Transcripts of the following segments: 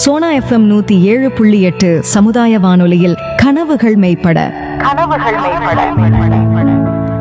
Sona FM நூத்தி ஏழு புள்ளி எட்டு சமுதாய வானொலியில் கனவுகள் மெய்ப்பட கனவுகள் மேம்பட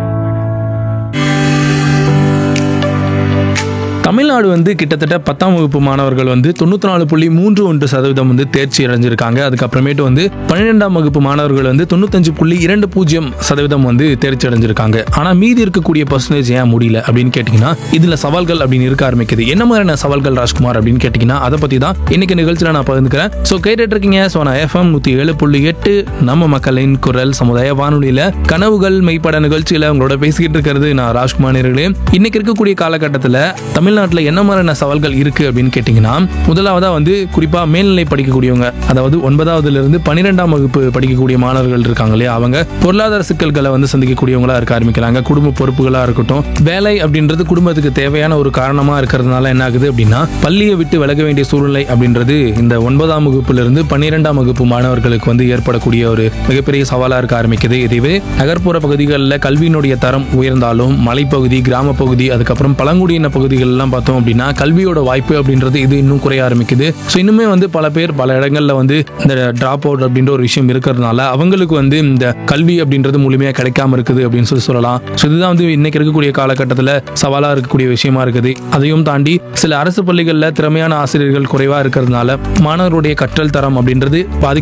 தமிழ்நாடு வந்து கிட்டத்தட்ட பத்தாம் வகுப்பு மாணவர்கள் வந்து தொண்ணூற்றி நாலு புள்ளி மூன்று ஒன்று சதவீதம் வந்து தேர்ச்சி அடைஞ்சிருக்காங்க அதுக்கப்புறமேட்டு வந்து பன்னிரெண்டாம் வகுப்பு மாணவர்கள் வந்து தொண்ணூத்தஞ்சு புள்ளி இரண்டு பூஜ்ஜியம் சதவீதம் வந்து தேர்ச்சி அடைஞ்சிருக்காங்க ஆனால் மீதி இருக்கக்கூடிய பர்சன்டேஜ் ஏன் முடியல அப்படின்னு கேட்டிங்கன்னா இதில் சவால்கள் அப்படின்னு இருக்க ஆரம்பிக்குது என்ன மாதிரியான சவால்கள் ராஜ்குமார் அப்படின்னு கேட்டிங்கன்னா அதை பற்றி தான் இன்னைக்கு நிகழ்ச்சியில் நான் பகிர்ந்துக்கிறேன் ஸோ கேட்டுட்டு இருக்கீங்க ஸோ நான் எஃப்எம் நூற்றி ஏழு புள்ளி எட்டு நம்ம மக்களின் குரல் சமுதாய வானொலியில் கனவுகள் மெய்ப்பட நிகழ்ச்சியில் உங்களோட பேசிக்கிட்டு இருக்கிறது நான் ராஜ்குமார் நேயர்களே இன்னைக்கு இருக்கக்கூடிய காலகட்டத்தில் தமிழ்நாட்டில் என்ன மாதிரியான சவால்கள் இருக்கு அப்படின்னு கேட்டிங்கன்னா முதலாவதா வந்து குறிப்பாக மேல்நிலை படிக்கக்கூடியவங்க அதாவது ஒன்பதாவதுல இருந்து பன்னிரெண்டாம் வகுப்பு படிக்கக்கூடிய மாணவர்கள் இருக்காங்க இல்லையா அவங்க பொருளாதார சிக்கல்களை வந்து சந்திக்கக்கூடியவங்களா இருக்க ஆரம்பிக்கிறாங்க குடும்ப பொறுப்புகளா இருக்கட்டும் வேலை அப்படின்றது குடும்பத்துக்கு தேவையான ஒரு காரணமா இருக்கிறதுனால என்ன ஆகுது அப்படின்னா பள்ளியை விட்டு விலக வேண்டிய சூழ்நிலை அப்படின்றது இந்த ஒன்பதாம் வகுப்புல இருந்து பன்னிரெண்டாம் வகுப்பு மாணவர்களுக்கு வந்து ஏற்படக்கூடிய ஒரு மிகப்பெரிய சவாலா இருக்க ஆரம்பிக்குது இதுவே நகர்ப்புற பகுதிகளில் கல்வியினுடைய தரம் உயர்ந்தாலும் மலைப்பகுதி கிராம பகுதி அதுக்கப்புறம் பழங்குடியின பகுதிகள் எல்லாம் பார்த்தோம் அப்படின்னா கல்வியோட வாய்ப்பு அப்படின்றது இது இன்னும் குறைய ஆரம்பிக்குது ஸோ இன்னுமே வந்து பல பேர் பல இடங்கள்ல வந்து இந்த டிராப் அவுட் அப்படின்ற ஒரு விஷயம் இருக்கிறதுனால அவங்களுக்கு வந்து இந்த கல்வி அப்படின்றது முழுமையாக கிடைக்காம இருக்குது அப்படின்னு சொல்லி சொல்லலாம் ஸோ இதுதான் வந்து இன்னைக்கு இருக்கக்கூடிய காலகட்டத்தில் சவாலாக இருக்கக்கூடிய விஷயமா இருக்குது அதையும் தாண்டி சில அரசு பள்ளிகளில் திறமையான ஆசிரியர்கள் குறைவாக இருக்கிறதுனால மாணவருடைய கற்றல் தரம் அப்படின்றது பாதி